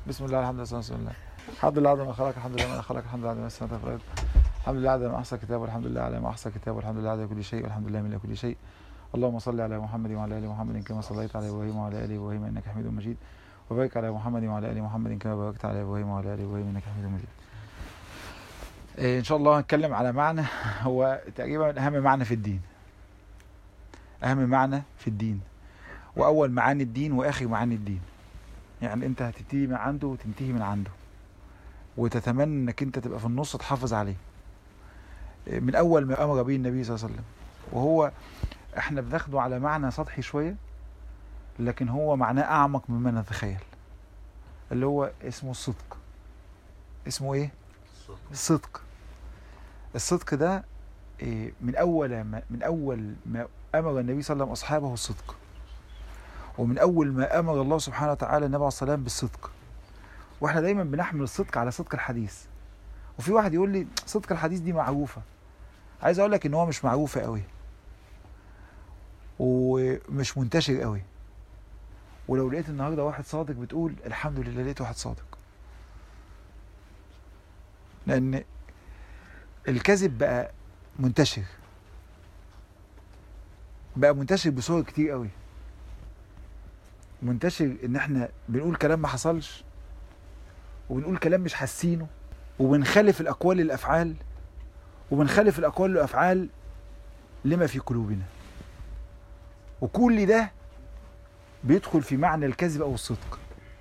بسم الله الحمد لله والصلاه والسلام على رسول الله الحمد لله على ما خلق الحمد لله ما خلق الحمد لله على ما سمع الارض الحمد لله على ما احصى كتاب والحمد لله على ما احصى كتاب والحمد لله على كل شيء والحمد لله من كل شيء اللهم صل على محمد وعلى ال محمد كما صليت على ابراهيم وعلى ال ابراهيم انك حميد مجيد وبارك على محمد وعلى ال محمد كما باركت على ابراهيم وعلى ال ابراهيم انك حميد مجيد إيه ان شاء الله هنتكلم على معنى هو تقريبا اهم معنى في الدين اهم معنى في الدين واول معاني الدين واخر معاني الدين يعني انت هتبتدي من عنده وتنتهي من عنده وتتمنى انك انت تبقى في النص تحافظ عليه من اول ما امر به النبي صلى الله عليه وسلم وهو احنا بناخده على معنى سطحي شويه لكن هو معناه اعمق مما نتخيل اللي هو اسمه الصدق اسمه ايه الصدق الصدق ده إيه، من اول ما من اول ما امر النبي صلى الله عليه وسلم اصحابه الصدق ومن اول ما امر الله سبحانه وتعالى النبي عليه الصلاه والسلام بالصدق واحنا دايما بنحمل الصدق على صدق الحديث وفي واحد يقول لي صدق الحديث دي معروفه عايز اقول لك ان هو مش معروفه قوي ومش منتشر قوي ولو لقيت النهارده واحد صادق بتقول الحمد لله لقيت واحد صادق لان الكذب بقى منتشر بقى منتشر بصور كتير قوي منتشر ان احنا بنقول كلام ما حصلش وبنقول كلام مش حاسينه وبنخالف الاقوال للافعال وبنخالف الاقوال للافعال لما في قلوبنا وكل ده بيدخل في معنى الكذب او الصدق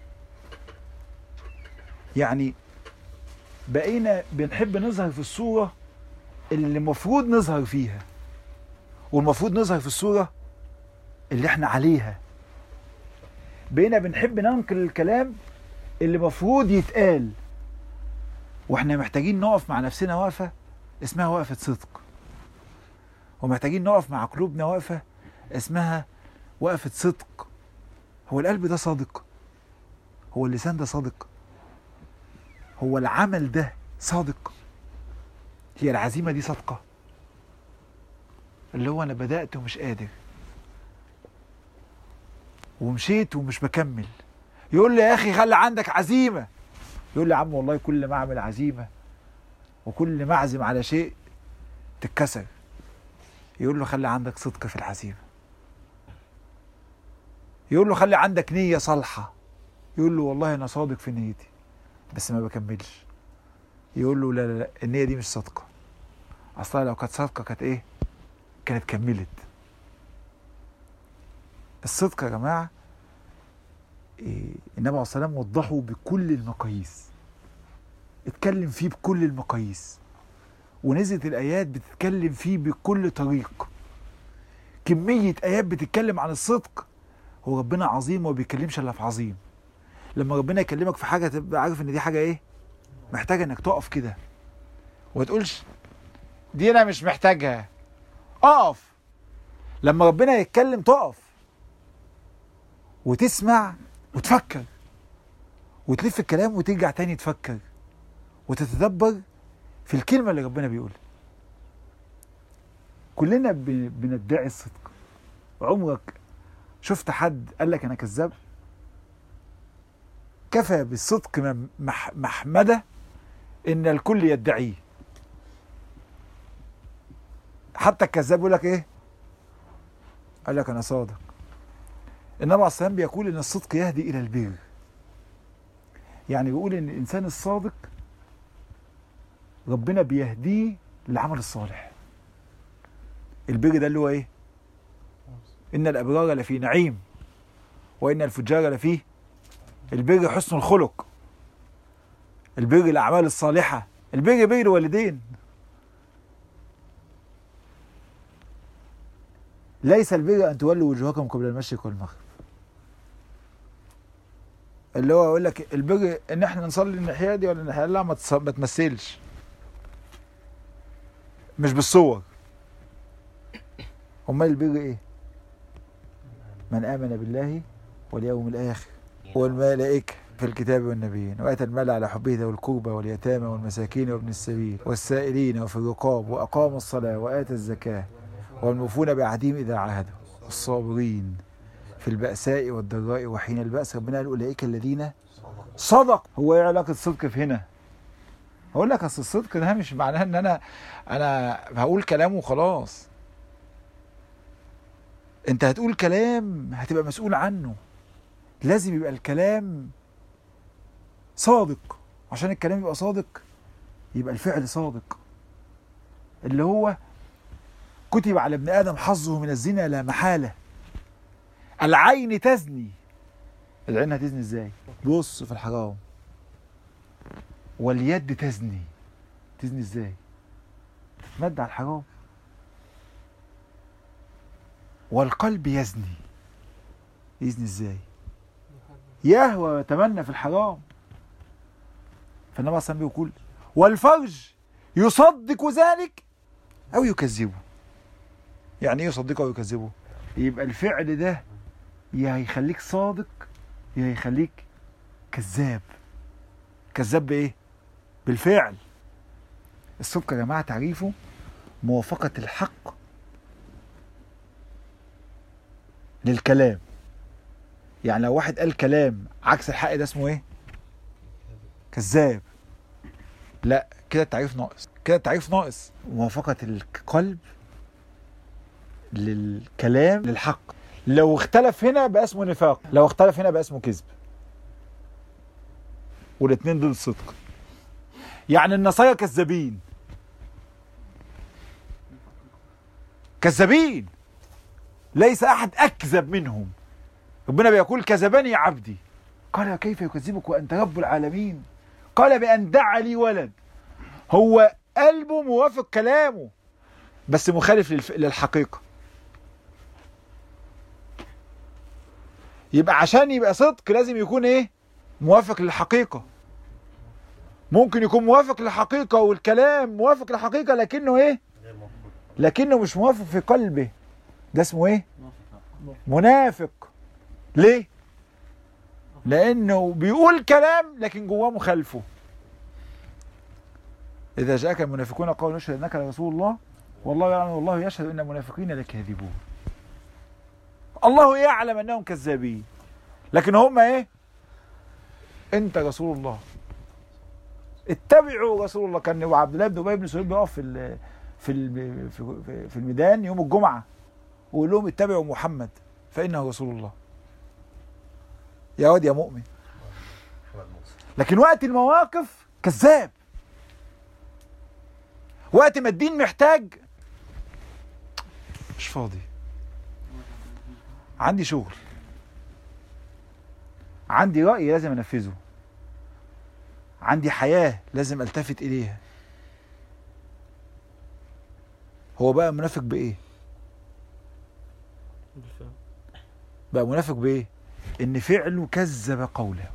يعني بقينا بنحب نظهر في الصورة اللي المفروض نظهر فيها والمفروض نظهر في الصورة اللي احنا عليها بقينا بنحب ننقل الكلام اللي المفروض يتقال واحنا محتاجين نقف مع نفسنا وقفة اسمها وقفة صدق ومحتاجين نقف مع قلوبنا وقفة اسمها وقفة صدق هو القلب ده صادق هو اللسان ده صادق هو العمل ده صادق هي العزيمة دي صادقة اللي هو أنا بدأت ومش قادر ومشيت ومش بكمل يقول لي يا أخي خلي عندك عزيمة يقول لي يا عم والله كل ما أعمل عزيمة وكل ما أعزم على شيء تتكسر يقول له خلي عندك صدق في العزيمة يقول له خلي عندك نية صالحة يقول له والله أنا صادق في نيتي بس ما بكملش يقول له لا لا لا النية دي مش صادقة أصلا لو كانت صادقة كانت إيه؟ كانت كملت الصدق يا جماعة إيه النبي عليه الصلاة والسلام وضحه بكل المقاييس اتكلم فيه بكل المقاييس ونزلت الآيات بتتكلم فيه بكل طريق كمية آيات بتتكلم عن الصدق هو ربنا عظيم وما بيتكلمش إلا في عظيم لما ربنا يكلمك في حاجة تبقى عارف إن دي حاجة إيه محتاجة إنك تقف كده وما تقولش دي أنا مش محتاجها اقف لما ربنا يتكلم تقف وتسمع وتفكر وتلف الكلام وترجع تاني تفكر وتتدبر في الكلمة اللي ربنا بيقولها كلنا بن- بندعي الصدق عمرك شفت حد قال لك انا كذاب كفى بالصدق مم- مح محمدة ان الكل يدعيه حتى الكذاب يقول لك ايه قال لك انا صادق النبي عليه الصلاه والسلام بيقول ان الصدق يهدي الى البر يعني بيقول ان الانسان الصادق ربنا بيهديه للعمل الصالح البر ده اللي هو ايه ان الابرار لفي نعيم وان الفجار لفي البر حسن الخلق البر الاعمال الصالحه البر بر الوالدين ليس البر ان تولوا وجوهكم قبل المشرق والمغرب اللي هو يقول لك البر ان احنا نصلي الناحيه دي ولا الناحيه لا ما تص- ما تمثلش مش بالصور امال البر ايه من امن بالله واليوم الاخر والملائكه في الكتاب والنبيين واتى المال على حبه ذوي القربى واليتامى والمساكين وابن السبيل والسائلين وفي الرقاب واقام الصلاه واتى الزكاه والموفون بعهدهم اذا عاهدوا والصابرين في البأساء والضراء وحين البأس ربنا قال أولئك الذين صدق هو ايه علاقه الصدق في هنا هقول لك اصل الصدق ده مش معناه ان انا انا هقول كلام وخلاص انت هتقول كلام هتبقى مسؤول عنه لازم يبقى الكلام صادق عشان الكلام يبقى صادق يبقى الفعل صادق اللي هو كتب على ابن ادم حظه من الزنا لا محاله العين تزني العين هتزني ازاي بص في الحرام واليد تزني تزني ازاي تتمد على الحرام والقلب يزني يزني ازاي يهوى ويتمنى في الحرام فالنبي صلى الله عليه وسلم بيقول والفرج يصدق ذلك او يكذبه يعني ايه يصدقه او يكذبه يبقى الفعل ده يا هيخليك صادق يا هيخليك كذاب كذاب بايه بالفعل الصدق يا جماعه تعريفه موافقه الحق للكلام يعني لو واحد قال كلام عكس الحق ده اسمه ايه كذاب لا كده التعريف ناقص كده التعريف ناقص موافقة القلب للكلام للحق لو اختلف هنا بقى اسمه نفاق لو اختلف هنا بقى اسمه كذب والاثنين دول صدق يعني النصارى كذابين كذابين ليس احد اكذب منهم ربنا بيقول كذبني عبدي قال كيف يكذبك وانت رب العالمين قال بان دعا لي ولد هو قلبه موافق كلامه بس مخالف للف... للحقيقه يبقى عشان يبقى صدق لازم يكون ايه موافق للحقيقه ممكن يكون موافق للحقيقه والكلام موافق للحقيقه لكنه ايه لكنه مش موافق في قلبه ده اسمه ايه منافق ليه لانه بيقول كلام لكن جواه مخالفه اذا جاءك المنافقون قالوا نشهد انك لرسول الله والله يعلم والله يشهد ان المنافقين لكاذبون الله يعلم انهم كذابين لكن هم ايه انت رسول الله اتبعوا رسول الله كان عبد الله بن ابي بن سلول بيقف في ال في ال في, في الميدان يوم الجمعه ويقول لهم اتبعوا محمد فانه رسول الله يا واد يا مؤمن لكن وقت المواقف كذاب وقت ما الدين محتاج مش فاضي عندي شغل عندي رأي لازم أنفذه عندي حياة لازم ألتفت إليها هو بقى منافق بإيه؟ بقى منافق بإيه؟ إن فعله كذب قوله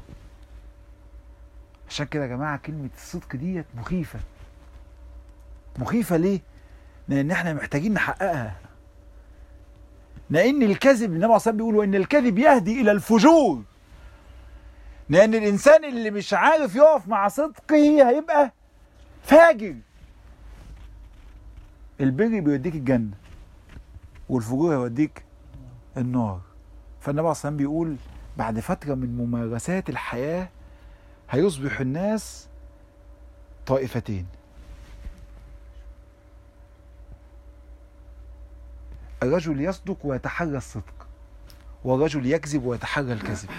عشان كده يا جماعة كلمة الصدق ديت مخيفة مخيفة ليه؟ لأن احنا محتاجين نحققها لأن الكذب النبي عليه الصلاة بيقول وإن الكذب يهدي إلى الفجور لأن الإنسان اللي مش عارف يقف مع صدقه هيبقى فاجر البر بيوديك الجنة والفجور هيوديك النار فالنبي عليه الصلاة بيقول بعد فترة من ممارسات الحياة هيصبح الناس طائفتين الرجل يصدق ويتحرى الصدق والرجل يكذب ويتحرى الكذب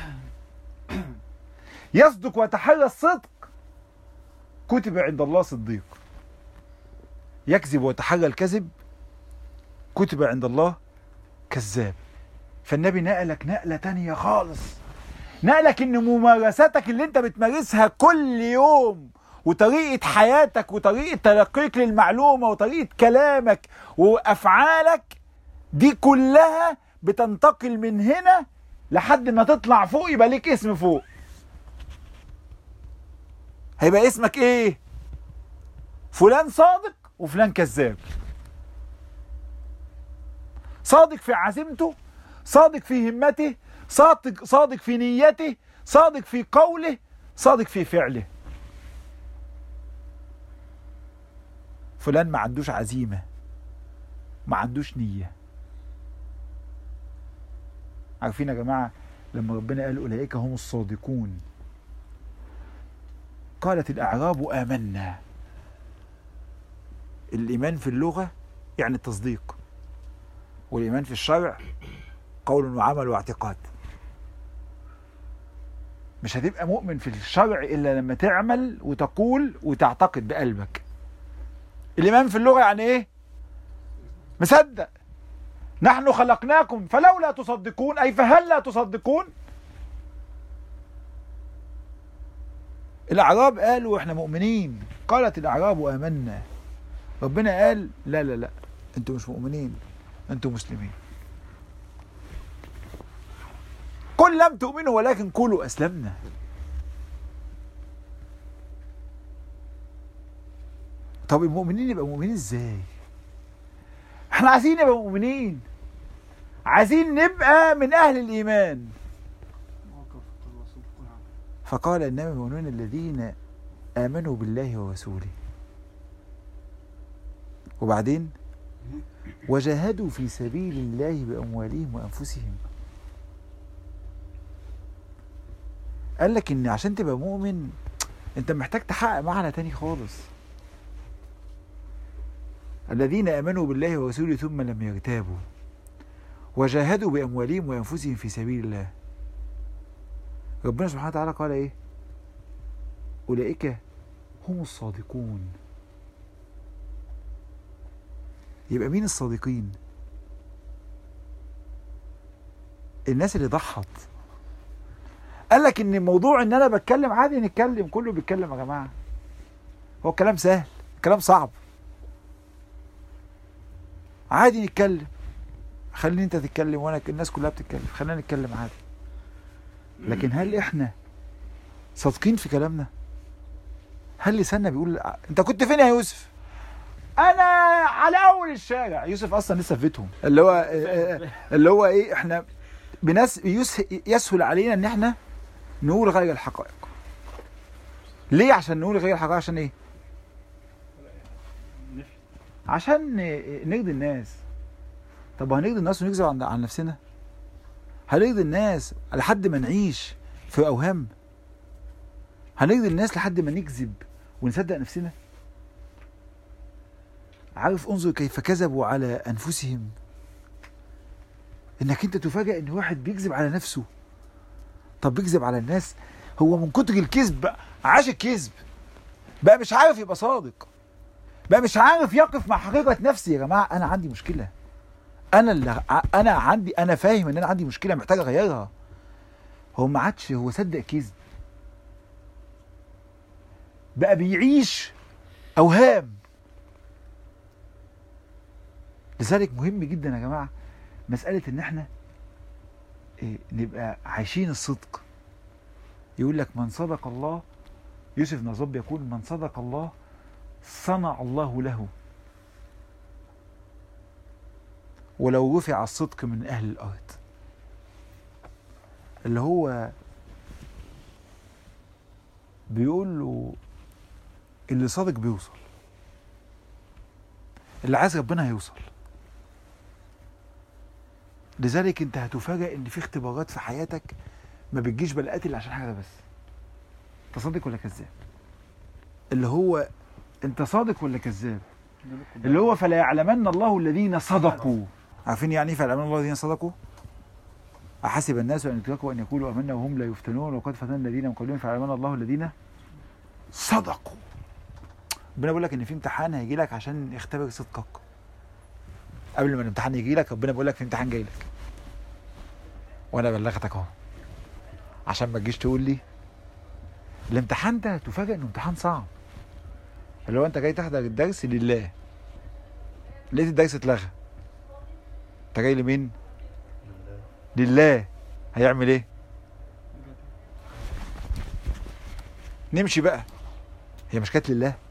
يصدق ويتحرى الصدق كتب عند الله صديق يكذب ويتحرى الكذب كتب عند الله كذاب فالنبي نقلك نقلة تانية خالص نقلك ان ممارستك اللي انت بتمارسها كل يوم وطريقة حياتك وطريقة تلقيك للمعلومة وطريقة كلامك وأفعالك دي كلها بتنتقل من هنا لحد ما تطلع فوق يبقى ليك اسم فوق هيبقى اسمك ايه فلان صادق وفلان كذاب صادق في عزيمته صادق في همته صادق صادق في نيته صادق في قوله صادق في فعله فلان ما عندوش عزيمه ما عندوش نيه عارفين يا جماعه لما ربنا قال اولئك هم الصادقون قالت الاعراب امنا الايمان في اللغه يعني التصديق والايمان في الشرع قول وعمل واعتقاد مش هتبقى مؤمن في الشرع الا لما تعمل وتقول وتعتقد بقلبك الايمان في اللغه يعني ايه مصدق نحن خلقناكم فلولا تصدقون اي فهل لا تصدقون الاعراب قالوا احنا مؤمنين قالت الاعراب امنا ربنا قال لا لا لا انتوا مش مؤمنين انتوا مسلمين قل لم تؤمنوا ولكن قولوا اسلمنا طب المؤمنين يبقى مؤمنين ازاي احنا عايزين نبقى مؤمنين عايزين نبقى من اهل الايمان فقال انما المؤمنون الذين امنوا بالله ورسوله وبعدين وجاهدوا في سبيل الله باموالهم وانفسهم قال لك ان عشان تبقى مؤمن انت محتاج تحقق معنى تاني خالص الذين امنوا بالله ورسوله ثم لم يرتابوا وجاهدوا باموالهم وانفسهم في سبيل الله ربنا سبحانه وتعالى قال ايه اولئك هم الصادقون يبقى مين الصادقين الناس اللي ضحت قال لك ان الموضوع ان انا بتكلم عادي نتكلم كله بيتكلم يا جماعه هو الكلام سهل كلام صعب عادي نتكلم خليني انت تتكلم وانا الناس كلها بتتكلم خلينا نتكلم عادي لكن هل احنا صادقين في كلامنا هل لساننا بيقول انت كنت فين يا يوسف انا على اول الشارع يوسف اصلا لسه في بيتهم اللي هو اللي هو ايه احنا بناس يسهل علينا ان احنا نقول غير الحقائق ليه عشان نقول غير الحقائق عشان ايه عشان نرضي الناس طب هنرضي الناس ونكذب عن, عن نفسنا هنرضي الناس لحد ما نعيش في اوهام هنرضي الناس لحد ما نكذب ونصدق نفسنا عارف انظر كيف كذبوا على انفسهم انك انت تفاجئ ان واحد بيكذب على نفسه طب بيكذب على الناس هو من كتر الكذب بقى عاش الكذب بقى مش عارف يبقى صادق بقى مش عارف يقف مع حقيقة نفسي يا جماعة أنا عندي مشكلة أنا اللي أنا عندي أنا فاهم إن أنا عندي مشكلة محتاج أغيرها هو ما عادش هو صدق كذب بقى بيعيش أوهام لذلك مهم جدا يا جماعة مسألة إن إحنا إيه نبقى عايشين الصدق يقول لك من صدق الله يوسف نصب يقول من صدق الله صنع الله له ولو رفع الصدق من أهل الأرض اللي هو بيقول له اللي صادق بيوصل اللي عايز ربنا هيوصل لذلك انت هتفاجئ ان في اختبارات في حياتك ما بتجيش بلاقات الا عشان حاجه بس انت صادق ولا كذاب اللي هو انت صادق ولا كذاب اللي هو فلا يعلمن الله الذين صدقوا عارفين يعني ايه فلا يعلمن الله الذين صدقوا أحسب الناس أن يتركوا أن يقولوا آمنا وهم لا يفتنون وقد فتن الذين من قبلهم فيعلمن الله الذين صدقوا ربنا بيقول لك ان في امتحان هيجي لك عشان يختبر صدقك قبل ما الامتحان يجي لك ربنا بيقول لك في امتحان جاي لك وانا بلغتك اهو عشان ما تجيش تقول لي الامتحان ده تفاجئ انه امتحان صعب اللي هو انت جاي تحضر الدرس لله لقيت الدرس اتلغى انت جاي لمين لله هيعمل ايه نمشي بقى هي مش كانت لله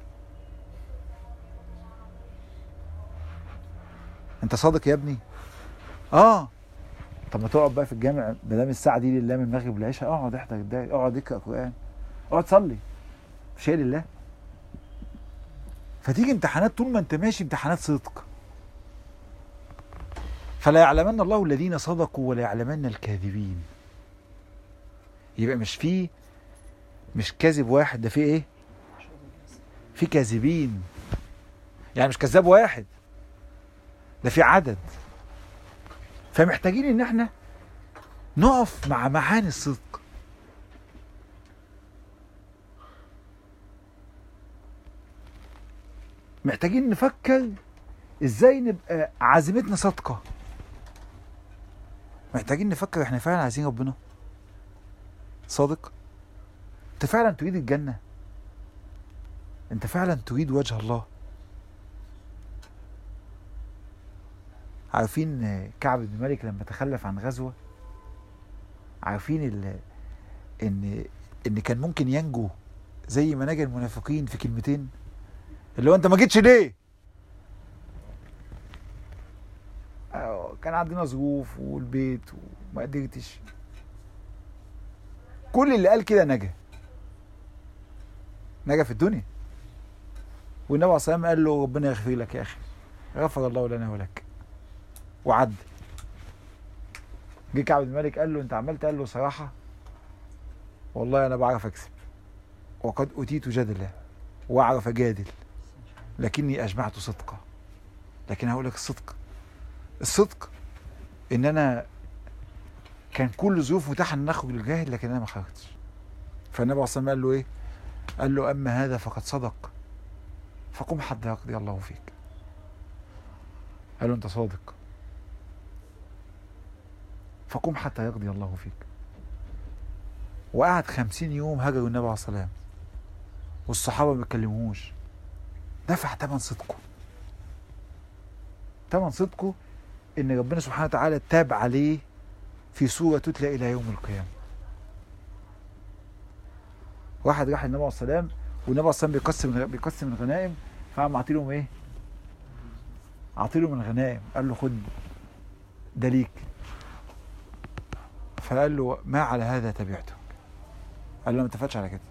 انت صادق يا ابني اه طب ما تقعد بقى في الجامع ما دام الساعه دي لله من المغرب للعشاء اقعد احضر الدرس اقعد اقرا قران اقعد صلي مش هي لله فتيجي امتحانات طول ما انت ماشي امتحانات صدق فلا يعلمن الله الذين صدقوا ولا يعلمن الكاذبين يبقى مش فيه مش كاذب واحد ده فيه ايه في كاذبين يعني مش كذاب واحد ده في عدد فمحتاجين ان احنا نقف مع معاني الصدق محتاجين نفكر ازاي نبقى عزيمتنا صادقه محتاجين نفكر احنا فعلا عايزين ربنا صادق انت فعلا تريد الجنه انت فعلا تريد وجه الله عارفين كعب بن مالك لما تخلف عن غزوه عارفين ال... ان ان كان ممكن ينجو زي ما نجا المنافقين في كلمتين اللي هو انت ما جيتش ليه آه، كان عندنا ظروف والبيت وما قدرتش كل اللي قال كده نجا نجا في الدنيا والنبي عليه الصلاه والسلام قال له ربنا يغفر لك يا اخي غفر الله لنا ولك وعد جه كعب بن مالك قال له انت عملت قال له صراحه والله انا بعرف اكسب وقد اتيت جدلا واعرف اجادل لكني اجمعت صدقا لكن هقول لك الصدق الصدق ان انا كان كل ظروف متاحه ان اخرج للجاهل لكن انا ما خرجتش فالنبي عليه الصلاه والسلام قال له ايه؟ قال له اما هذا فقد صدق فقم حتى يقضي الله فيك قال له انت صادق فقم حتى يقضي الله فيك وقعد خمسين يوم هجروا النبي عليه الصلاة والسلام والصحابة ما بيتكلموش دفع ثمن صدقه ثمن صدقه ان ربنا سبحانه وتعالى تاب عليه في سورة تتلى إلى يوم القيامة واحد راح للنبي عليه الصلاة والسلام والنبي عليه الصلاة والسلام بيقسم بيقسم الغنائم فقام عاطيلهم ايه؟ عاطيلهم الغنائم قال له خد ده ليك فقال له ما على هذا تبعتك قال له ما اتفقتش على كده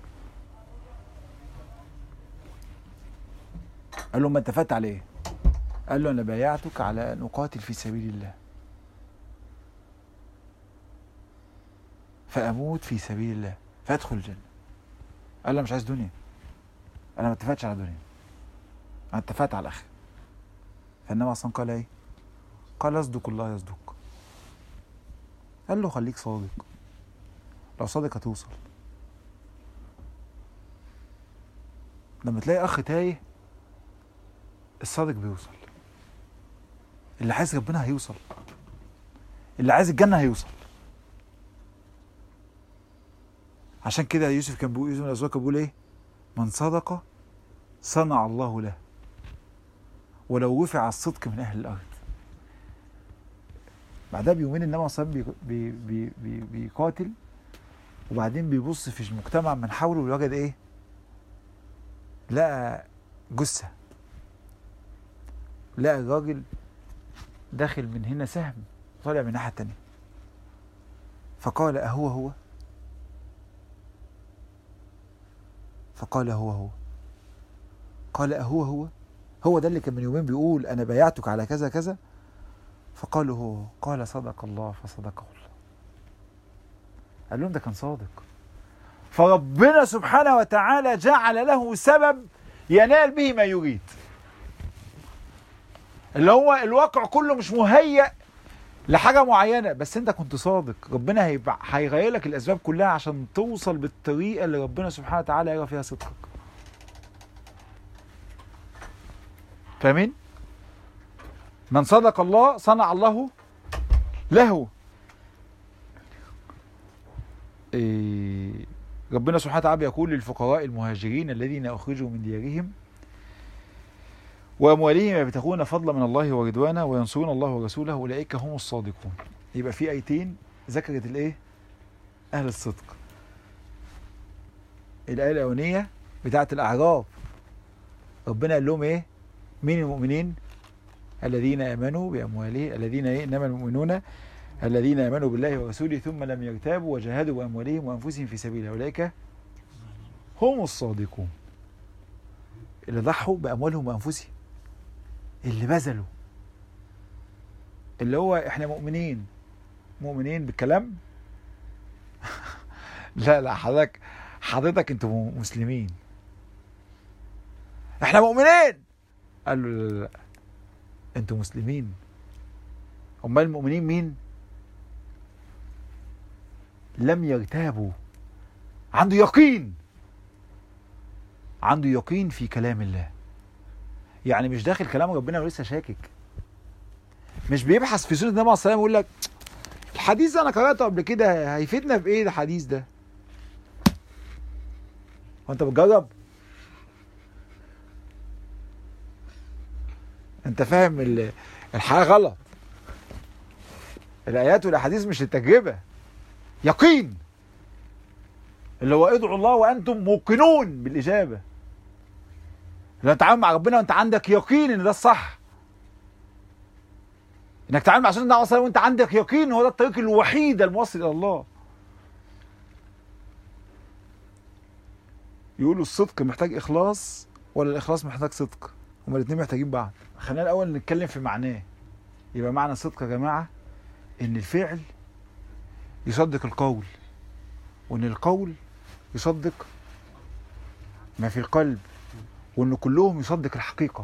قال له ما اتفقت على ايه قال له انا بايعتك على ان اقاتل في سبيل الله فاموت في سبيل الله فادخل الجنه قال له مش عايز دنيا انا ما اتفقتش على دنيا انا اتفقت على الاخر فالنبي اصلا قال ايه قال يصدق الله يصدق قال له خليك صادق لو صادق هتوصل لما تلاقي اخ تايه الصادق بيوصل اللي عايز ربنا هيوصل اللي عايز الجنة هيوصل عشان كده يوسف كان بيقول يوسف من الأزواج كان بيقول ايه من صدق صنع الله له ولو رفع الصدق من أهل الأرض بعدها بيومين النبي صلى الله عليه وسلم بي بي بي بيقاتل وبعدين بيبص في المجتمع من حوله ويوجد ايه لقى جثة لقى الراجل داخل من هنا سهم طالع من الناحية التانية فقال أهو هو فقال هو هو قال أهو هو هو ده اللي كان من يومين بيقول أنا بايعتك على كذا كذا فقالوا هو قال صدق الله فصدقه الله قال لهم ده كان صادق فربنا سبحانه وتعالى جعل له سبب ينال به ما يريد اللي هو الواقع كله مش مهيأ لحاجة معينة بس انت كنت صادق ربنا هيبع... هيغير لك الاسباب كلها عشان توصل بالطريقة اللي ربنا سبحانه وتعالى يرى فيها صدقك فاهمين؟ من صدق الله صنع الله له إيه ربنا سبحانه وتعالى يقول للفقراء المهاجرين الذين أخرجوا من ديارهم وأموالهم يبتغون فضلا من الله ورضوانا وينصرون الله ورسوله أولئك هم الصادقون يبقى في آيتين ذكرت الإيه؟ أهل الصدق الآية الأولانية بتاعة الأعراب ربنا قال لهم إيه؟ مين المؤمنين؟ الذين امنوا باموالهم الذين إيه؟ انما المؤمنون الذين امنوا بالله ورسوله ثم لم يرتابوا وجاهدوا باموالهم وانفسهم في سبيله اولئك هم الصادقون اللي ضحوا باموالهم وانفسهم اللي بذلوا اللي هو احنا مؤمنين مؤمنين بالكلام لا لا حضرتك حضرتك انتوا مسلمين احنا مؤمنين قال له لا لا لا انتوا مسلمين امال المؤمنين مين لم يرتابوا عنده يقين عنده يقين في كلام الله يعني مش داخل كلام ربنا ولسه شاكك مش بيبحث في سنه النبي عليه الصلاه والسلام يقول لك الحديث ده انا قراته قبل كده هيفيدنا بايه الحديث ده هو انت بتجرب انت فاهم ال- الحياه غلط الايات والاحاديث مش للتجربه يقين اللي هو ادعوا الله وانتم موقنون بالاجابه لو تتعامل مع ربنا وانت عندك يقين ان ده الصح انك تتعامل مع سنه النبي عليه الصلاه والسلام وانت عندك يقين هو ده الطريق الوحيد الموصل الى الله يقولوا الصدق محتاج اخلاص ولا الاخلاص محتاج صدق هما الاثنين محتاجين بعض خلينا الاول نتكلم في معناه يبقى معنى الصدق يا جماعه ان الفعل يصدق القول وان القول يصدق ما في القلب وان كلهم يصدق الحقيقه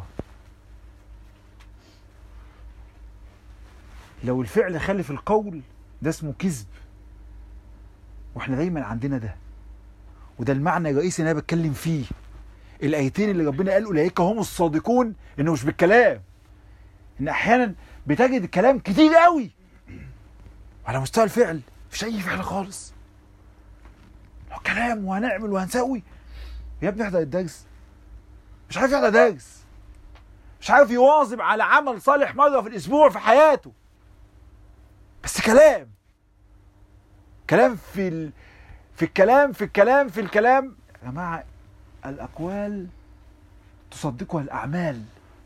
لو الفعل خالف القول ده اسمه كذب واحنا دايما عندنا ده وده المعنى الرئيسي اللي انا بتكلم فيه الايتين اللي ربنا قال اولئك هم الصادقون انه مش بالكلام ان احيانا بتجد الكلام كتير قوي على مستوى الفعل مفيش اي فعل خالص هو كلام وهنعمل وهنسوي يا ابني احضر الدرس مش عارف يحضر درس مش عارف يواظب على عمل صالح مره في الاسبوع في حياته بس كلام كلام في ال... في الكلام في الكلام في الكلام يا جماعه الاقوال تصدقها الاعمال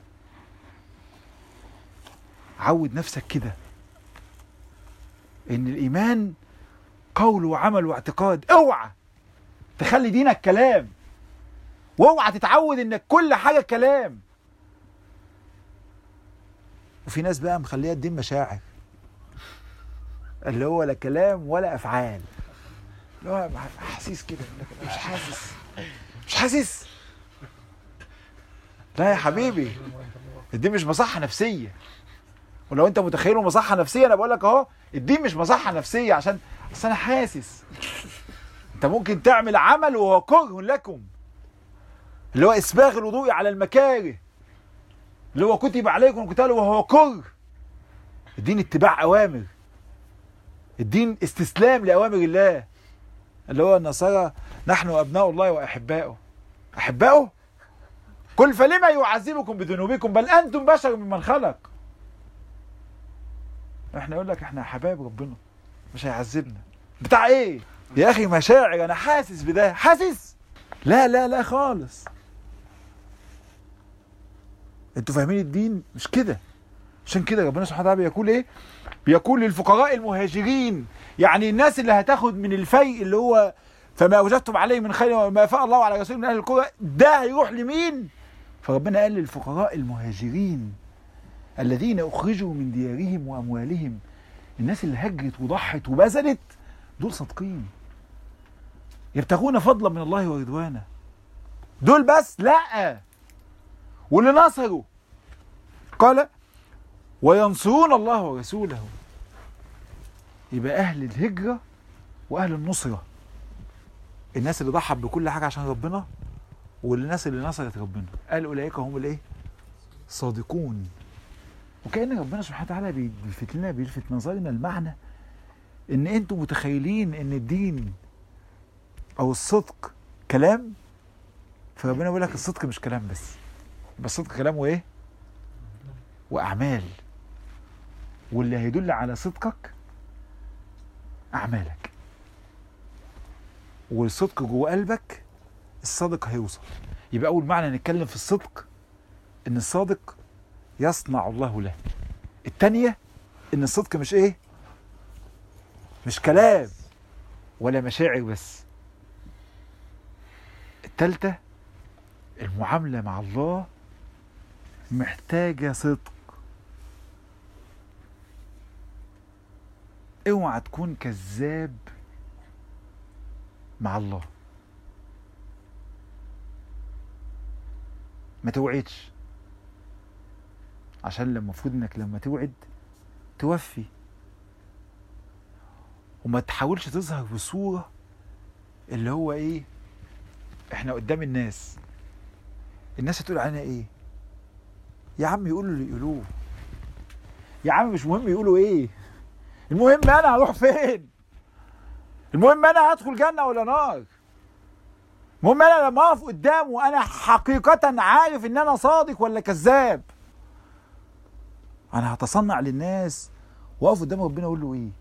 عود نفسك كده ان الايمان قول وعمل واعتقاد اوعى تخلي دينك كلام واوعى تتعود انك كل حاجه كلام وفي ناس بقى مخليها الدين مشاعر اللي هو لا كلام ولا افعال اللي هو احاسيس كده مش حاسس مش حاسس لا يا حبيبي الدين مش مصحه نفسيه ولو انت متخيله مصحه نفسيه انا بقول لك اهو الدين مش مصحه نفسيه عشان اصل انا حاسس انت ممكن تعمل عمل وهو كره لكم اللي هو اسباغ الوضوء على المكاره اللي هو كتب عليكم القتال وهو كره الدين اتباع اوامر الدين استسلام لاوامر الله اللي هو النصارى نحن ابناء الله واحباؤه احباؤه قل فلما يعذبكم بذنوبكم بل انتم بشر ممن خلق احنا يقول لك احنا حبايب ربنا مش هيعذبنا بتاع ايه يا اخي مشاعر انا حاسس بده حاسس لا لا لا خالص انتوا فاهمين الدين مش كده عشان كده ربنا سبحانه وتعالى بيقول ايه بيقول للفقراء المهاجرين يعني الناس اللي هتاخد من الفيء اللي هو فما وجدتم عليه من خير وما افاء الله على رسوله من اهل القرى ده هيروح لمين فربنا قال للفقراء المهاجرين الذين اخرجوا من ديارهم واموالهم الناس اللي هجرت وضحت وبذلت دول صادقين يبتغون فضلا من الله ورضوانه دول بس لا واللي نصروا قال وينصرون الله ورسوله يبقى اهل الهجره واهل النصره الناس اللي ضحت بكل حاجه عشان ربنا والناس اللي نصرت ربنا قال اولئك هم الايه صادقون وكأن ربنا سبحانه وتعالى بيلفت لنا بيلفت نظرنا المعنى ان انتم متخيلين ان الدين او الصدق كلام فربنا بيقول لك الصدق مش كلام بس بس الصدق كلام وايه واعمال واللي هيدل على صدقك اعمالك والصدق جوه قلبك الصادق هيوصل يبقى اول معنى نتكلم في الصدق ان الصادق يصنع الله له التانية ان الصدق مش ايه مش كلام ولا مشاعر بس التالتة المعاملة مع الله محتاجة صدق اوعى تكون كذاب مع الله ما توعدش عشان لما المفروض انك لما توعد توفي وما تحاولش تظهر بصورة اللي هو ايه احنا قدام الناس الناس هتقول علينا ايه يا عم يقولوا اللي يقولوه يا عم مش مهم يقولوا ايه المهم انا هروح فين المهم انا هدخل جنة ولا نار المهم انا لما اقف قدامه انا حقيقة عارف ان انا صادق ولا كذاب انا هتصنع للناس واقف قدام ربنا اقول له ايه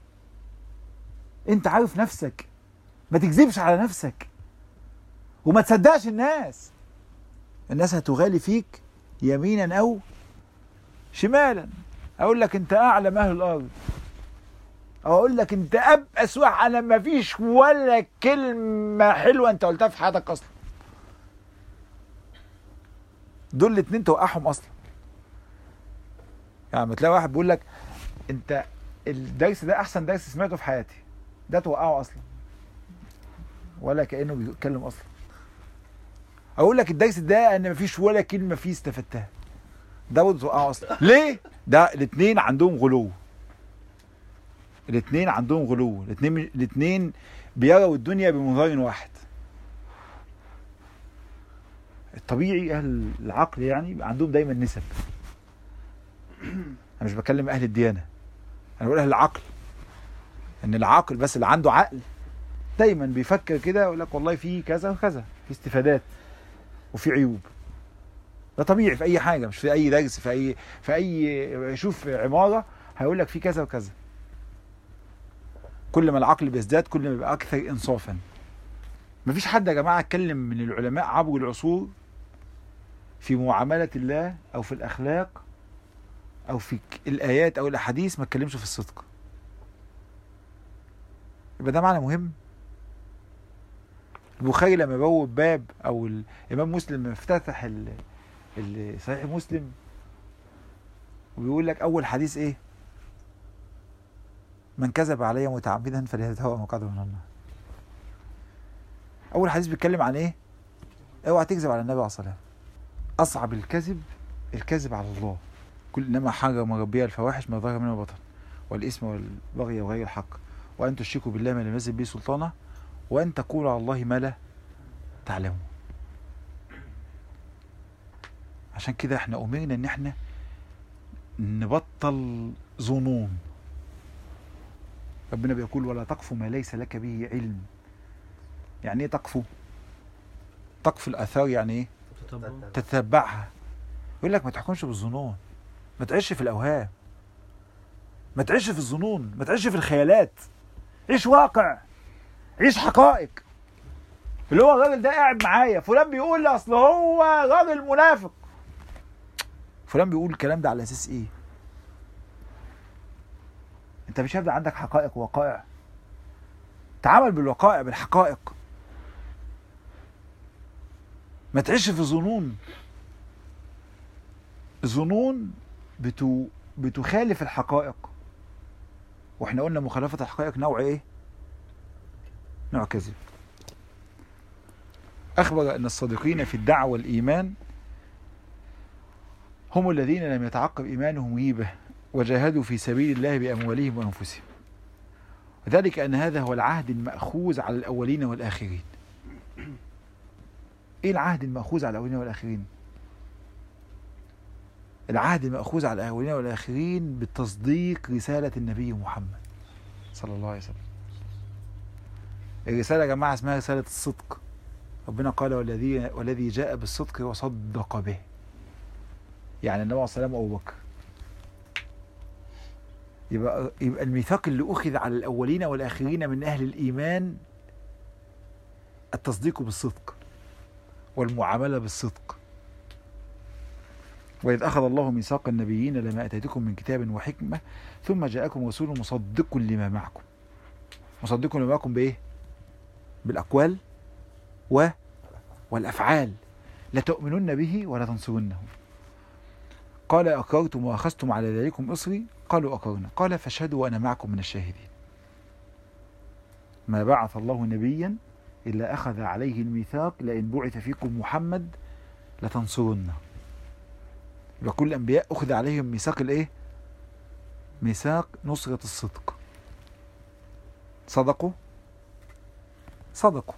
انت عارف نفسك ما تكذبش على نفسك وما تصدقش الناس الناس هتغالي فيك يمينا او شمالا اقول لك انت اعلم اهل الارض او اقول لك انت ابأس واحد انا ما فيش ولا كلمه حلوه انت قلتها في حياتك اصلا دول الاتنين توقعهم اصلا يعني لما تلاقي واحد بيقول لك انت الدرس ده احسن درس سمعته في حياتي ده توقعه اصلا ولا كانه بيتكلم اصلا اقول لك الدرس ده ان مفيش ولا كلمه فيه استفدتها ده برضه توقعه اصلا ليه ده الاثنين عندهم غلو الاثنين عندهم غلو الاثنين الاثنين بيروا الدنيا بمنظار واحد الطبيعي اهل العقل يعني بيبقى عندهم دايما نسب انا مش بكلم اهل الديانه انا بقول اهل العقل ان العاقل بس اللي عنده عقل دايما بيفكر كده يقول لك والله في كذا وكذا في استفادات وفي عيوب ده طبيعي في اي حاجه مش في اي درس في اي في اي شوف عماره هيقول لك في كذا وكذا كل ما العقل بيزداد كل ما بيبقى اكثر انصافا مفيش حد يا جماعه اتكلم من العلماء عبر العصور في معامله الله او في الاخلاق او في الايات او الاحاديث ما اتكلمش في الصدق يبقى ده معنى مهم البخاري لما بوب باب او الامام مسلم لما افتتح ال- ال- صحيح مسلم وبيقول لك اول حديث ايه من كذب علي متعمدا فليتبوأ مقعده من النار اول حديث بيتكلم عن ايه اوعى تكذب على النبي عليه الصلاه والسلام اصعب الكذب الكذب على الله كل انما حرم ربي الفواحش ما ظهر منه بطن والاثم والبغي وغير الحق وان تشركوا بالله ما لم ينزل به سلطانه وان تقولوا على الله ما لا تعلمون عشان كده احنا امرنا ان احنا نبطل ظنون ربنا بيقول ولا تقف ما ليس لك به علم يعني ايه تقفو تقف الاثار يعني ايه تتبعها يقول لك ما تحكمش بالظنون ما تعيش في الاوهام ما تعيش في الظنون ما تعيش في الخيالات عيش واقع عيش حقائق اللي هو الراجل ده قاعد معايا فلان بيقول لي اصل هو راجل منافق فلان بيقول الكلام ده على اساس ايه انت مش هيبقى عندك حقائق ووقائع تعامل بالوقائع بالحقائق ما تعيش في ظنون الظنون بتو بتخالف الحقائق واحنا قلنا مخالفة الحقائق نوع ايه نوع كذب أخبر أن الصادقين في الدعوة والإيمان هم الذين لم يتعقب إيمانهم هيبة وجاهدوا في سبيل الله بأموالهم وأنفسهم وذلك أن هذا هو العهد المأخوذ على الأولين والآخرين إيه العهد المأخوذ على الأولين والآخرين العهد المأخوذ على الأولين والآخرين بتصديق رسالة النبي محمد صلى الله عليه وسلم الرسالة يا جماعة اسمها رسالة الصدق ربنا قال والذي والذي جاء بالصدق وصدق به يعني النبي عليه الصلاة والسلام أبو بكر يبقى يبقى الميثاق اللي أخذ على الأولين والآخرين من أهل الإيمان التصديق بالصدق والمعاملة بالصدق وإذ أخذ الله ميثاق النبيين لما أتيتكم من كتاب وحكمة ثم جاءكم رسول مصدق لما معكم مصدق لما معكم بإيه؟ بالأقوال و والأفعال لتؤمنن به ولا تنصرنه قال أقررتم وأخذتم على ذلكم إصري قالوا أقررنا قال فاشهدوا وأنا معكم من الشاهدين ما بعث الله نبيا إلا أخذ عليه الميثاق لئن بعث فيكم محمد لتنصرن يبقى كل الانبياء اخذ عليهم ميثاق الايه ميثاق نصرة الصدق صدقوا صدقوا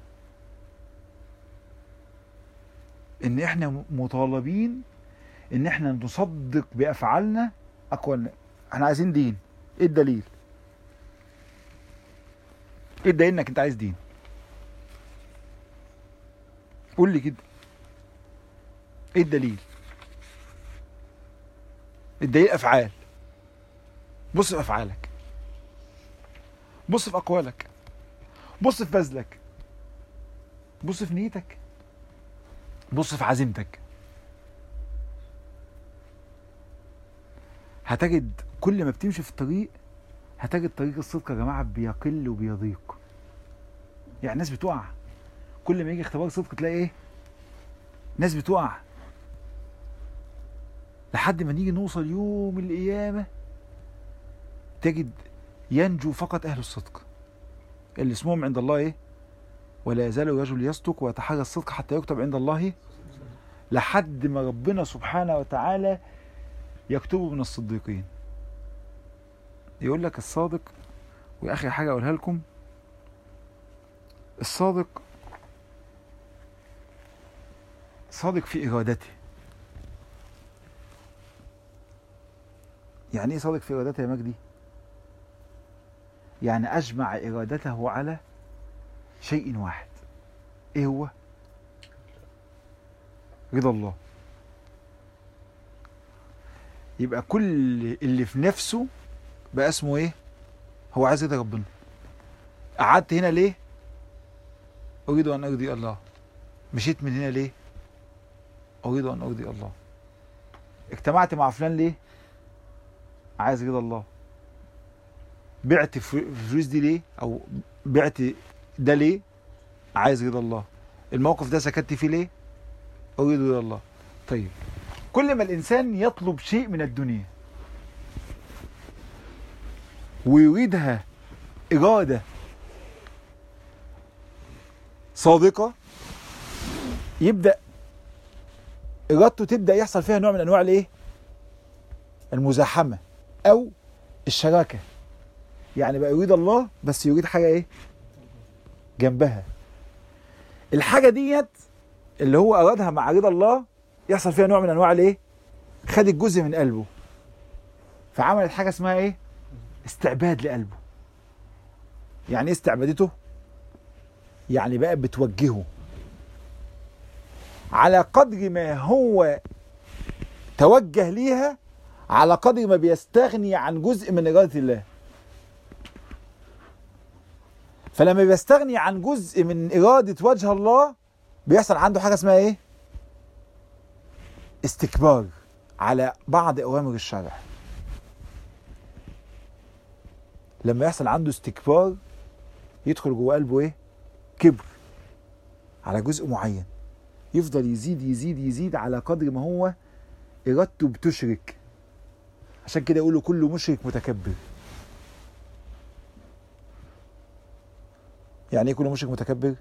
ان احنا مطالبين ان احنا نصدق بافعالنا اقوى احنا عايزين دين ايه الدليل ايه الدليل انك انت عايز دين قول لي كده ايه الدليل الدليل افعال بص في افعالك بص في اقوالك بص في بذلك بص في نيتك بص في عزيمتك هتجد كل ما بتمشي في الطريق هتجد طريق الصدق يا جماعه بيقل وبيضيق يعني ناس بتقع كل ما يجي اختبار صدق تلاقي ايه ناس بتقع لحد ما نيجي نوصل يوم القيامه تجد ينجو فقط اهل الصدق اللي اسمهم عند الله ايه ولا يزال الرجل يصدق ويتحرى الصدق حتى يكتب عند الله لحد ما ربنا سبحانه وتعالى يكتبه من الصديقين يقول لك الصادق واخر حاجه اقولها لكم الصادق صادق في ارادته يعني ايه صادق في ارادته يا مجدي يعني اجمع ارادته على شيء واحد ايه هو رضا الله يبقى كل اللي في نفسه بقى اسمه ايه هو عايز يرضي ربنا قعدت هنا ليه اريد ان ارضي الله مشيت من هنا ليه اريد ان ارضي الله اجتمعت مع فلان ليه عايز رضا الله بعت الفلوس دي ليه او بعت ده ليه عايز رضا الله الموقف ده سكت فيه ليه اريد رضا الله طيب كل ما الانسان يطلب شيء من الدنيا ويريدها اراده صادقه يبدا ارادته تبدا يحصل فيها نوع من انواع الايه المزاحمه او الشراكه يعني بقى يريد الله بس يريد حاجه ايه جنبها الحاجه ديت اللي هو ارادها مع رضا الله يحصل فيها نوع من انواع الايه خدت جزء من قلبه فعملت حاجه اسمها ايه استعباد لقلبه يعني ايه استعبادته يعني بقى بتوجهه على قدر ما هو توجه ليها على قدر ما بيستغني عن جزء من إرادة الله فلما بيستغني عن جزء من إرادة وجه الله بيحصل عنده حاجة اسمها إيه؟ استكبار على بعض أوامر الشرع لما يحصل عنده استكبار يدخل جوه قلبه إيه؟ كبر على جزء معين يفضل يزيد يزيد يزيد على قدر ما هو إرادته بتشرك عشان كده يقولوا كل مشرك متكبر يعني ايه كل مشرك متكبر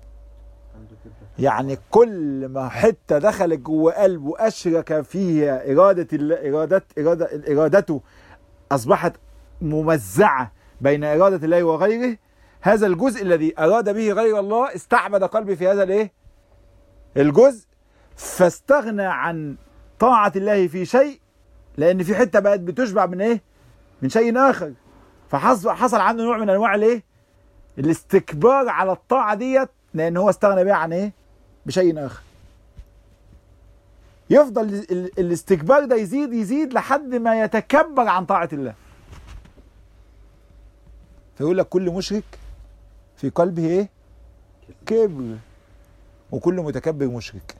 يعني كل ما حته دخلت جوه قلبه اشرك فيها اراده اراده اراده ارادته اصبحت ممزعه بين اراده الله وغيره هذا الجزء الذي اراد به غير الله استعبد قلبي في هذا الايه الجزء فاستغنى عن طاعه الله في شيء لان في حته بقت بتشبع من ايه من شيء اخر فحصل حصل عنده نوع من انواع الايه الاستكبار على الطاعه ديت لان هو استغنى بيها عن ايه بشيء اخر يفضل الاستكبار ده يزيد يزيد لحد ما يتكبر عن طاعه الله فيقول لك كل مشرك في قلبه ايه كبر وكل متكبر مشرك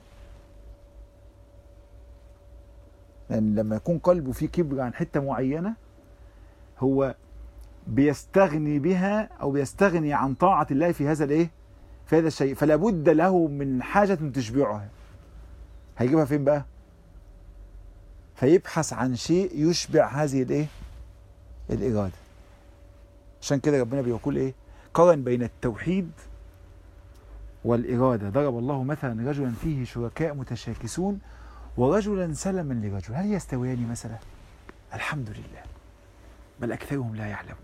لان لما يكون قلبه فيه كبر عن حته معينه هو بيستغني بها او بيستغني عن طاعه الله في هذا الايه في هذا الشيء فلا بد له من حاجه تشبعها هيجيبها فين بقى فيبحث عن شيء يشبع هذه الايه الاراده عشان كده ربنا بيقول ايه قارن بين التوحيد والإرادة ضرب الله مثلا رجلا فيه شركاء متشاكسون ورجلا سلما لرجل هل يستويان مثلا الحمد لله بل أكثرهم لا يعلمون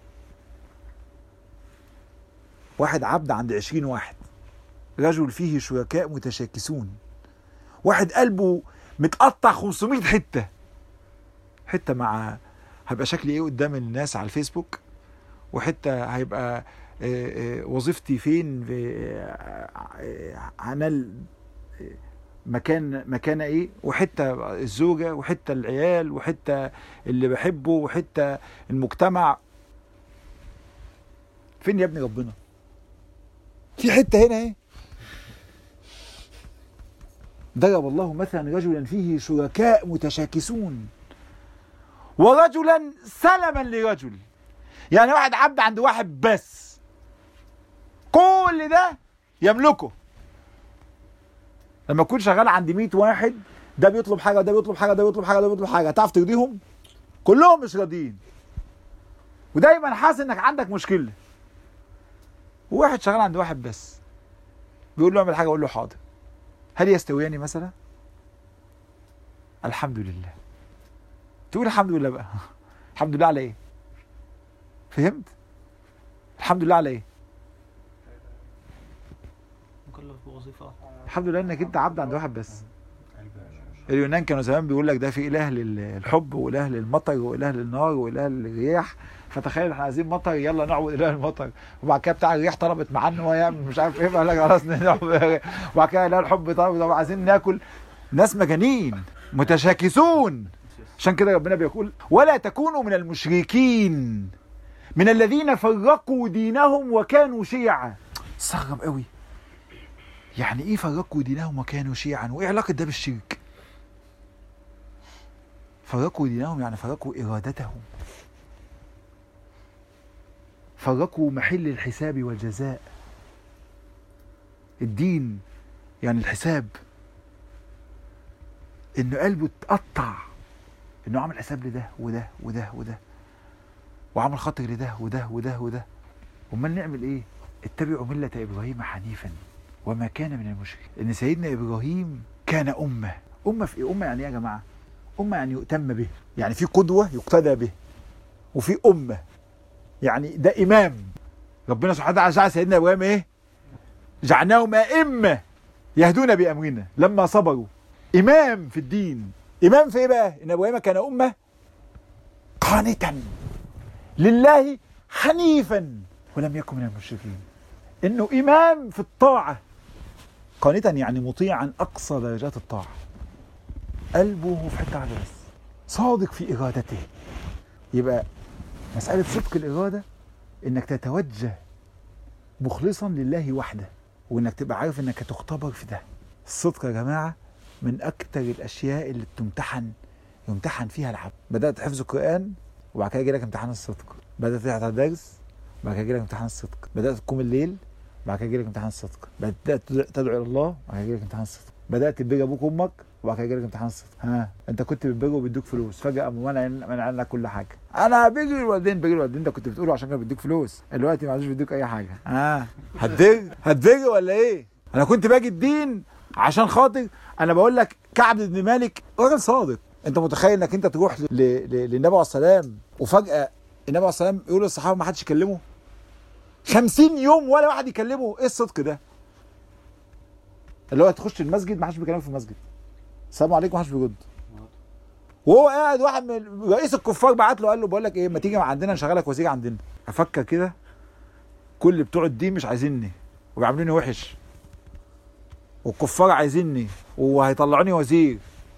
واحد عبد عند عشرين واحد رجل فيه شركاء متشاكسون واحد قلبه متقطع 500 حتة حتة مع هيبقى شكلي ايه قدام الناس على الفيسبوك وحتة هيبقى آه، آه، وظيفتي فين في آه، آه، هنال آه، مكان مكانه ايه وحته الزوجه وحته العيال وحته اللي بحبه وحته المجتمع فين يا ابني ربنا في حته هنا ايه ضرب الله مثلا رجلا فيه شركاء متشاكسون ورجلا سلما لرجل يعني واحد عبد عند واحد بس كل ده يملكه لما تكون شغال عند 100 واحد ده بيطلب حاجه وده بيطلب حاجه وده بيطلب حاجه وده بيطلب حاجه تعرف ترضيهم كلهم مش راضيين ودايما حاسس انك عندك مشكله وواحد شغال عند واحد بس بيقول له اعمل حاجه يقول له حاضر هل يستويان مثلا الحمد لله تقول الحمد لله بقى الحمد لله على ايه فهمت الحمد لله على ايه مكلف بوظيفة الحمد لله انك انت عبد عند واحد بس اليونان كانوا زمان بيقول لك ده في اله للحب واله للمطر واله للنار واله للرياح فتخيل احنا عايزين مطر يلا نعبد اله المطر وبعد كده بتاع الريح طلبت معاه ان هو يعمل مش عارف ايه فقال لك خلاص نعبد وبعد كده اله الحب طلب طب عايزين ناكل ناس مجانين متشاكسون عشان كده ربنا بيقول ولا تكونوا من المشركين من الذين فرقوا دينهم وكانوا شيعا استغرب قوي يعني ايه فرقوا دينهم وكانوا شيعا وايه علاقه ده بالشرك فرقوا دينهم يعني فرقوا ارادتهم فرقوا محل الحساب والجزاء الدين يعني الحساب انه قلبه اتقطع انه عمل حساب لده وده وده وده وعمل خاطر لده وده وده وده امال نعمل ايه اتبعوا مله ابراهيم حنيفا وما كان من المشركين ان سيدنا ابراهيم كان امه امه في ايه امه يعني ايه يا جماعه امه يعني يؤتم به يعني في قدوه يقتدى به وفي امه يعني ده امام ربنا سبحانه وتعالى جعل سيدنا ابراهيم ايه جعلناهم ائمه يهدون بامرنا لما صبروا امام في الدين امام في ايه بقى ان ابراهيم كان امه قانتا لله حنيفا ولم يكن من المشركين انه امام في الطاعه قانتا يعني مطيعا اقصى درجات الطاعه قلبه في حته واحده بس صادق في ارادته يبقى مساله صدق الاراده انك تتوجه مخلصا لله وحده وانك تبقى عارف انك هتختبر في ده الصدق يا جماعه من اكتر الاشياء اللي بتمتحن يمتحن فيها العبد بدات حفظ القران وبعد كده يجي لك امتحان الصدق بدات تحضر درس بعد كده يجي لك امتحان الصدق بدات تقوم الليل بعد كده يجي لك امتحان الصدق بدات تدعو الى الله بعد كده يجي لك امتحان الصدق بدات تبر ابوك وامك وبعد كده يجي لك امتحان الصدق ها انت كنت بتبر وبيدوك فلوس فجاه قاموا منع منع عنك كل حاجه انا بجري الوالدين بجري الوالدين انت كنت بتقوله عشان كانوا بيدوك فلوس دلوقتي ما عادش بيدوك اي حاجه ها هتبر هتبر ولا ايه انا كنت باجي الدين عشان خاطر انا بقول لك كعب بن مالك راجل صادق انت متخيل انك انت تروح ل- ل- للنبي عليه السلام وفجاه النبي عليه السلام يقول للصحابه ما حدش يكلمه 50 يوم ولا واحد يكلمه ايه الصدق ده اللي هو تخش المسجد ما حدش بيكلمك في المسجد السلام عليكم ما حدش بيرد وهو قاعد واحد من رئيس الكفار بعت له قال له بقول لك ايه ما تيجي عندنا نشغلك وزير عندنا افكر كده كل بتوع الدين مش عايزيني وبيعاملوني وحش والكفار عايزيني وهيطلعوني وزير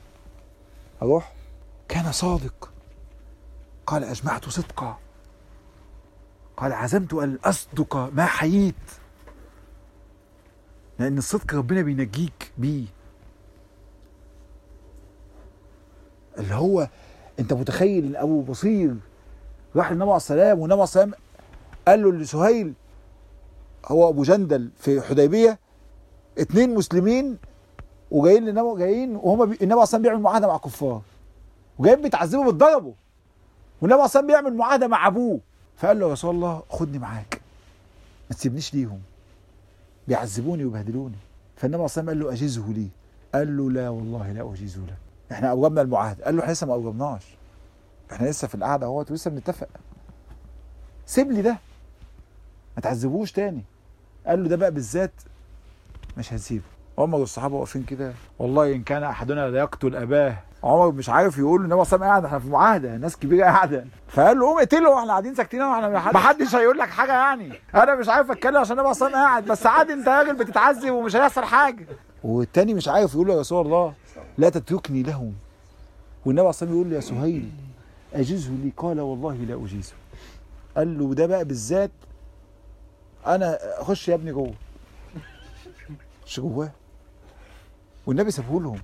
اروح كان صادق قال اجمعت صدقا قال عزمت ان اصدق ما حييت لان الصدق ربنا بينجيك بيه اللي هو انت متخيل ان ابو بصير راح للنبي عليه السلام والنبي عليه السلام قال له لسهيل هو ابو جندل في حديبيه اتنين مسلمين وجايين للنبي جايين وهم بي... النبي عليه السلام بيعمل معاهده مع كفار وجايين بيتعذبوا بيتضربوا والنبي عليه السلام بيعمل معاهده مع ابوه فقال له يا رسول الله خدني معاك ما تسيبنيش ليهم بيعذبوني ويبهدلوني فالنبي صلى الله عليه وسلم قال له اجزه لي قال له لا والله لا اجيزه لك احنا اوجبنا المعاهده قال له احنا لسه ما اوجبناش احنا لسه في القعده اهوت ولسه بنتفق سيب لي ده ما تعذبوش تاني قال له ده بقى بالذات مش هنسيبه عمر والصحابه واقفين كده والله ان كان احدنا لا يقتل اباه عمر مش عارف يقول له النبي صلى الله عليه وسلم قاعد احنا في معاهده ناس كبيره قاعده فقال له قوم اقتله احنا قاعدين ساكتين اهو، احنا ما حدش هيقول لك حاجه يعني انا مش عارف اتكلم عشان النبي صلى الله عليه وسلم قاعد بس عادي انت راجل بتتعذب ومش هيحصل حاجه والتاني مش عارف يقول له يا رسول الله لا تتركني لهم والنبي صلى الله عليه وسلم يقول له يا سهيل اجزه لي قال والله لا اجيزه قال له ده بقى بالذات انا خش يا ابني جوه خش جواه والنبي سابه لهم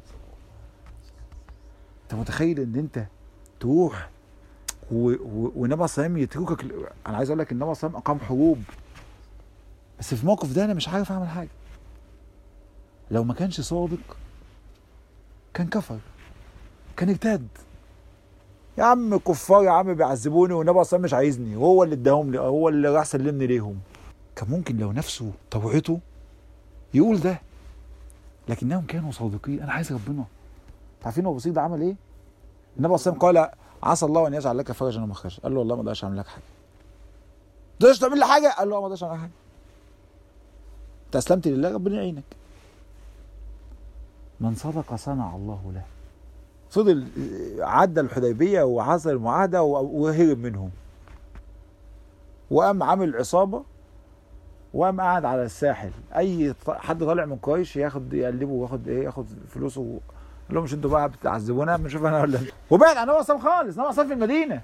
انت متخيل ان انت تروح و- و- والنبي صلى الله عليه وسلم يتركك انا عايز اقول لك النبي صلى الله عليه وسلم اقام حروب بس في الموقف ده انا مش عارف اعمل حاجه لو ما كانش صادق كان كفر كان اجتهد يا عم كفار يا عم بيعذبوني والنبي اصلا مش عايزني وهو اللي اداهم لي هو اللي راح سلمني ليهم كان ممكن لو نفسه طوعته يقول ده لكنهم كانوا صادقين انا عايز ربنا عارفين ابو بصير ده عمل ايه؟ النبي صلى الله عليه وسلم قال عسى الله ان يجعل لك فرجا ومخرجا قال له والله ما اقدرش اعمل لك حاجه تقدرش تعمل لي حاجه قال له اه ما اقدرش اعمل لك حاجه انت اسلمت لله ربنا يعينك من صدق صنع الله له فضل عدى الحديبيه وحصل المعاهده و- وهرب منهم وقام عامل عصابه وقام قاعد على الساحل اي ط- حد طالع من قريش ياخد يقلبه وياخد ايه ياخد فلوسه قال لهم مش انتوا بقى بتعذبونا بنشوف انا ولا انتوا وبعد عن هو اصلا خالص هو اصلا في المدينه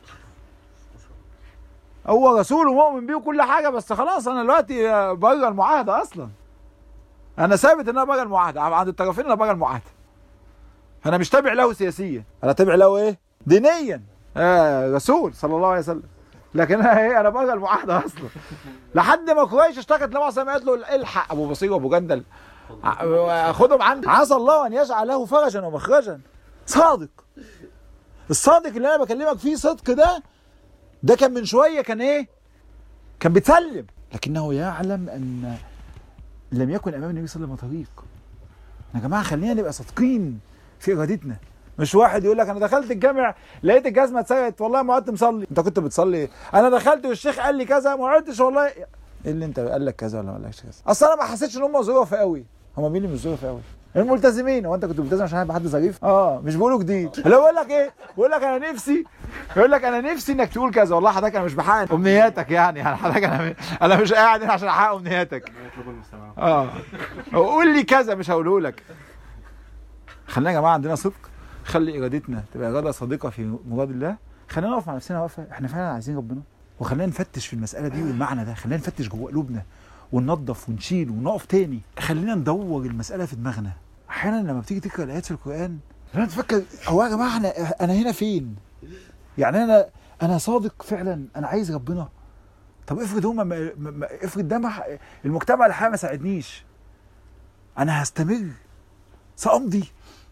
هو رسول ومؤمن بيه وكل حاجه بس خلاص انا دلوقتي بره المعاهده اصلا انا ثابت ان انا بره المعاهده عند الطرفين انا بره المعاهده انا مش تابع له سياسيا انا تابع له ايه دينيا آه رسول صلى الله عليه وسلم لكن انا ايه انا بره المعاهده اصلا لحد ما قريش اشتكت لما صلى قالت له الحق ابو بصير وابو جندل ع- خدهم عندي عسى الله ان يجعل له فرجا ومخرجا صادق الصادق اللي انا بكلمك فيه صدق ده ده كان من شويه كان ايه كان بيتسلم لكنه يعلم ان لم يكن امام النبي صلى الله عليه وسلم طريق يا جماعه خلينا نبقى صادقين في ارادتنا مش واحد يقول لك انا دخلت الجامع لقيت الجزمه اتسرقت والله ما قعدت مصلي انت كنت بتصلي انا دخلت والشيخ قال لي كذا ما قعدتش والله ايه اللي انت قال لك كذا ولا ما قالكش كذا اصل انا ما حسيتش ان هم ظروف قوي هم مين اللي مش ظروف قوي الملتزمين هو انت كنت ملتزم عشان هيبقى حد ظريف اه مش بيقولوا جديد لو بقول لك ايه بقول لك انا نفسي يقول لك انا نفسي انك تقول كذا والله حضرتك انا مش بحقق امنياتك يعني يعني حضرتك انا انا مش قاعد هنا عشان احقق امنياتك يطلب المستمع اه قول لي كذا مش هقوله لك خلينا يا جماعه عندنا صدق خلي ارادتنا تبقى اراده صادقه في مراد الله خلينا نقف مع نفسنا وقفه احنا فعلا عايزين ربنا وخلينا نفتش في المساله دي والمعنى ده خلينا نفتش جوه قلوبنا وننظف ونشيل ونقف تاني خلينا ندور المساله في دماغنا احيانا لما بتيجي تقرا الايات في القران خلينا نتفكر هو يا جماعه انا انا هنا فين يعني انا انا صادق فعلا انا عايز ربنا طب افرض هما ما ما- ما- افرض ده ما المجتمع الحقيقي ما ساعدنيش انا هستمر سامضي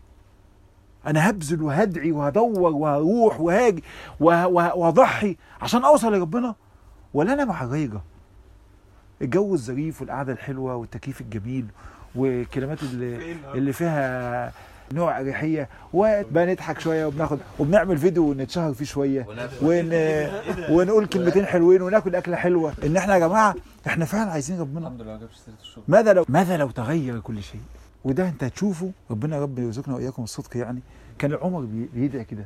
انا هبذل وهدعي وهدور وهروح وهاجي وه- وه- وهضحي عشان اوصل لربنا ولا انا مع الريجه الجو الظريف والقعده الحلوه والتكييف الجميل والكلمات اللي اللي فيها نوع اريحيه وبنضحك شويه وبناخد وبنعمل فيديو ونتشهر فيه شويه ون... ونقول كلمتين حلوين وناكل اكله حلوه ان احنا يا جماعه احنا فعلا عايزين ربنا الحمد لله ما جابش سيره الشغل ماذا لو ماذا لو تغير كل شيء وده انت هتشوفه ربنا يا رب يرزقنا واياكم الصدق يعني كان عمر بي- بيدعي كده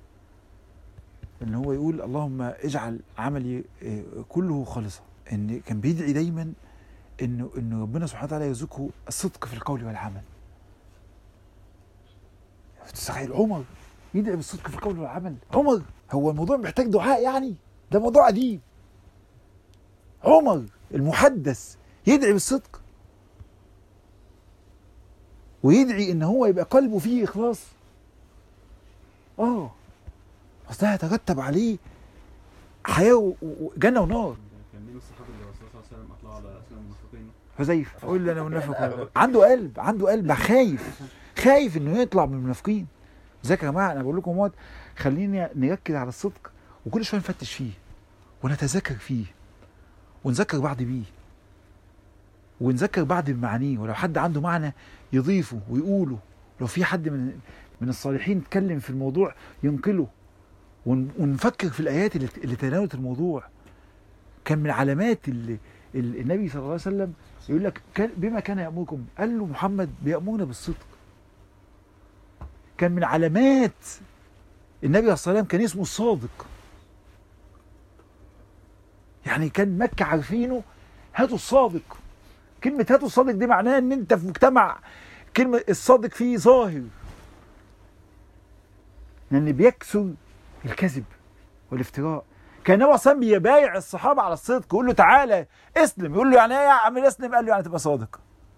ان هو يقول اللهم اجعل عملي آه، كله خالصا ان كان بيدعي دايما انه انه ربنا سبحانه وتعالى يرزقه الصدق في القول والعمل تخيل عمر يدعي بالصدق في القول والعمل عمر هو الموضوع محتاج دعاء يعني ده موضوع قديم عمر المحدث يدعي بالصدق ويدعي ان هو يبقى قلبه فيه اخلاص اه بس ده هيترتب عليه حياه و- و- جنه ونار كان مين الصحابي اللي الرسول صلى الله عليه وسلم اطلع على اسماء المنافقين حذيفه قول لي انا منافق ولا لا. عنده قلب عنده قلب خايف خايف انه يطلع من المنافقين ذاك يا جماعه انا بقول لكم اهوت خلينا نركز على الصدق وكل شويه نفتش فيه ونتذكر فيه ونذكر بعض بيه ونذكر بعض بمعانيه ولو حد عنده معنى يضيفه ويقوله لو في حد من من الصالحين اتكلم في الموضوع ينقله ون- ونفكر في الايات اللي, اللي تناولت الموضوع كان من علامات اللي اللي النبي صلى الله عليه وسلم يقول لك كان بما كان يامركم قال له محمد بيامرنا بالصدق كان من علامات النبي عليه الصلاه والسلام كان اسمه الصادق يعني كان مكه عارفينه هاتوا الصادق كلمه هاتوا الصادق دي معناها ان انت في مجتمع كلمه الصادق فيه ظاهر لان بيكسر الكذب والافتراء كان النبي صلى الله عليه وسلم بيبايع الصحابه على الصدق يقول له تعالى اسلم يقول له يعني ايه يا عم اسلم قال له يعني تبقى صادق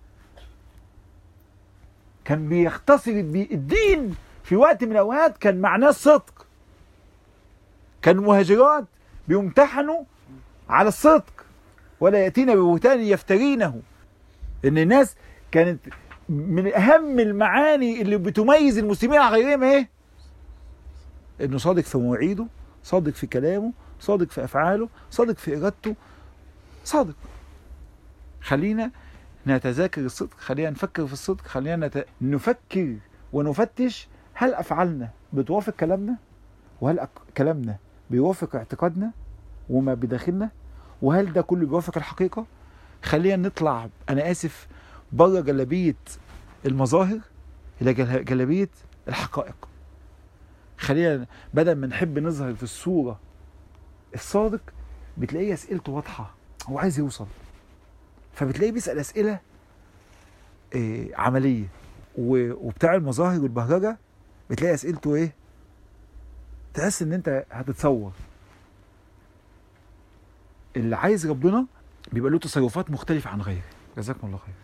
كان بيختصر الدي- الدين في وقت من الاوقات كان معناه الصدق كان المهاجرات بيمتحنوا على الصدق ولا ياتينا ببهتان يفترينه ان الناس كانت من اهم المعاني اللي بتميز المسلمين عن غيرهم ايه انه صادق في مواعيده صادق في كلامه صادق في افعاله صادق في ارادته صادق خلينا نتذاكر الصدق خلينا نفكر في الصدق خلينا نت... نفكر ونفتش هل افعالنا بتوافق كلامنا وهل أك... كلامنا بيوافق اعتقادنا وما بداخلنا وهل ده كله بيوافق الحقيقه خلينا نطلع انا اسف بره جلابيه المظاهر الى جل- جلابيه الحقائق خلينا بدل ما نحب نظهر في الصوره الصادق بتلاقيه اسئلته واضحه هو عايز يوصل فبتلاقيه بيسال اسئله إيه عمليه و- وبتاع المظاهر والبهرجه بتلاقي اسئلته ايه تحس ان انت هتتصور اللي عايز ربنا بيبقى له تصرفات مختلفه عن غيره جزاكم الله خير